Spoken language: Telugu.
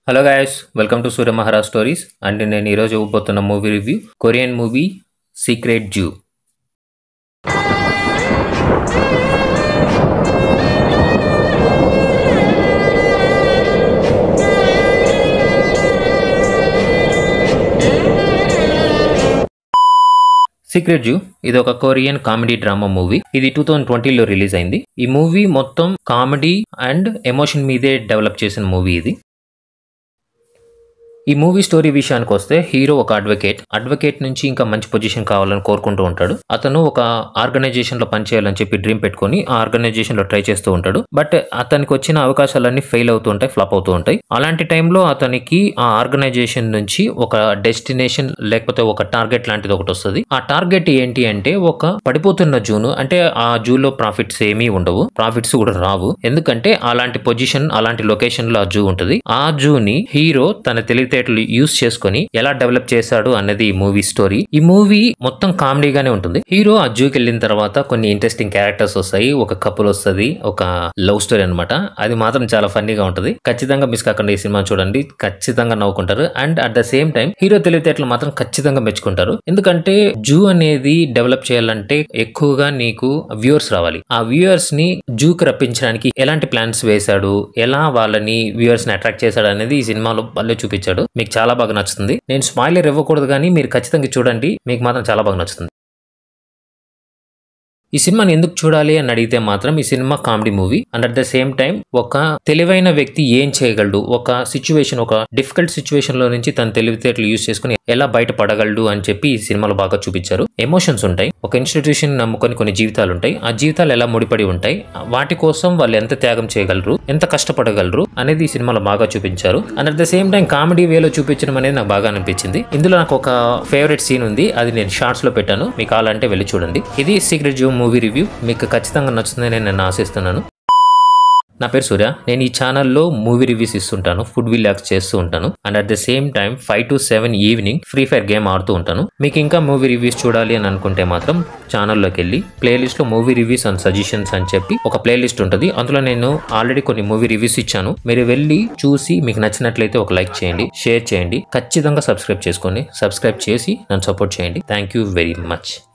hello guys welcome to Surya Maharaj stories and నేను ఈరోజు ఇవ్వబోతున్న movie review Korean movie secret zoo secret zoo ఇది ఒక కొరియన్ కామెడీ డ్రామా మూవీ ఇది టూ థౌజండ్ ట్వంటీలో రిలీజ్ అయింది ఈ మూవీ మొత్తం కామెడీ అండ్ ఎమోషన్ మీదే డెవలప్ చేసిన మూవీ ఇది ఈ మూవీ స్టోరీ విషయానికి వస్తే హీరో ఒక అడ్వకేట్ అడ్వకేట్ నుంచి ఇంకా మంచి పొజిషన్ కావాలని కోరుకుంటూ ఉంటాడు అతను ఒక ఆర్గనైజేషన్ లో పనిచేయాలని చెప్పి డ్రీమ్ పెట్టుకొని ఆ ఆర్గనైజేషన్ లో ట్రై చేస్తూ ఉంటాడు బట్ అతనికి వచ్చిన అవకాశాలన్నీ ఫెయిల్ అవుతూ ఉంటాయి ఫ్లాప్ అవుతూ ఉంటాయి అలాంటి టైంలో అతనికి ఆ ఆర్గనైజేషన్ నుంచి ఒక డెస్టినేషన్ లేకపోతే ఒక టార్గెట్ లాంటిది ఒకటి వస్తుంది ఆ టార్గెట్ ఏంటి అంటే ఒక పడిపోతున్న జూను అంటే ఆ జూలో ప్రాఫిట్స్ ఏమీ ఉండవు ప్రాఫిట్స్ కూడా రావు ఎందుకంటే అలాంటి పొజిషన్ అలాంటి లొకేషన్ లో ఆ జూ ఉంటుంది ఆ జూని హీరో తన తెలివితేటలు యూస్ చేసుకొని ఎలా డెవలప్ చేశాడు అన్నది ఈ మూవీ స్టోరీ ఈ మూవీ మొత్తం కామెడీగానే ఉంటుంది హీరో ఆ జూకి వెళ్ళిన తర్వాత కొన్ని ఇంట్రెస్టింగ్ క్యారెక్టర్స్ వస్తాయి ఒక కపుల్ వస్తుంది ఒక లవ్ స్టోరీ అనమాట అది మాత్రం చాలా ఫన్నీగా ఉంటుంది ఖచ్చితంగా మిస్ కాకుండా ఈ సినిమా చూడండి ఖచ్చితంగా నవ్వుకుంటారు and at the same time hero తెలివితేటలు మాత్రం ఖచ్చితంగా మెచ్చుకుంటారు ఎందుకంటే జూ అనేది డెవలప్ చేయాలంటే ఎక్కువగా నీకు వ్యూవర్స్ రావాలి ఆ వ్యూవర్స్ ని జూకి రప్పించడానికి ఎలాంటి ప్లాన్స్ వేశాడు ఎలా వాళ్ళని వ్యూవర్స్ ని అట్రాక్ట్ చేశాడు అనేది ఈ సినిమాలో భలే చూపించాడు మీకు చాలా బాగా నచ్చుతుంది నేను స్పాయిలర్ ఇవ్వకూడదు కానీ మీరు ఖచ్చితంగా చూడండి మీకు మాత్రం చాలా బాగా నచ్చుతుంది ఈ సినిమాని ఎందుకు చూడాలి అని అడిగితే మాత్రం ఈ cinema comedy movie and at the same time ఒక తెలివైన వ్యక్తి ఏం చేయగలడు ఒక సిచ్యువేషన్ ఒక డిఫికల్ట్ సిచ్యువేషన్ లో నుంచి తన తెలివితేటలు యూజ్ చేసుకుని ఎలా బయటపడగలడు అని చెప్పి ఈ సినిమాలో బాగా చూపించారు ఎమోషన్స్ ఉంటాయి ఒక ఇన్స్టిట్యూషన్ నమ్ముకొని కొన్ని జీవితాలు ఉంటాయి ఆ జీవితాలు ఎలా ముడిపడి ఉంటాయి వాటి కోసం వాళ్ళు ఎంత త్యాగం చేయగలరు ఎంత కష్టపడగలరు అనేది ఈ సినిమాలో బాగా చూపించారు and at the same time comedy వేలో చూపించడం అనేది నాకు బాగా అనిపించింది ఇందులో నాకు ఒక ఫేవరెట్ సీన్ ఉంది అది నేను షార్ట్స్ లో పెట్టాను మీకు కావాలంటే వెళ్ళి చూడండి ఇది సీక్రెట్ జూ మూవీ రివ్యూ మీకు ఖచ్చితంగా నచ్చుతుందని నేను ఆశిస్తున్నాను నా పేరు సూర్య నేను ఈ ఛానల్లో మూవీ రివ్యూస్ ఇస్తుంటాను ఫుడ్ విలాగ్స్ చేస్తూ ఉంటాను and at the same time five to seven evening Free Fire game ఆడుతూ ఉంటాను మీకు ఇంకా మూవీ రివ్యూస్ చూడాలి అని అనుకుంటే మాత్రం ఛానల్లోకి వెళ్ళి ప్లేలిస్ట్లో మూవీ రివ్యూస్ అండ్ సజెషన్స్ అని చెప్పి ఒక ప్లేలిస్ట్ ఉంటుంది అందులో నేను ఆల్రెడీ కొన్ని మూవీ రివ్యూస్ ఇచ్చాను మీరు వెళ్ళి చూసి మీకు నచ్చినట్లయితే ఒక లైక్ చేయండి షేర్ చేయండి ఖచ్చితంగా సబ్స్క్రైబ్ చేసుకోండి సబ్స్క్రైబ్ చేసి నన్ను సపోర్ట్ చేయండి థ్యాంక్ యూ వెరీ మచ్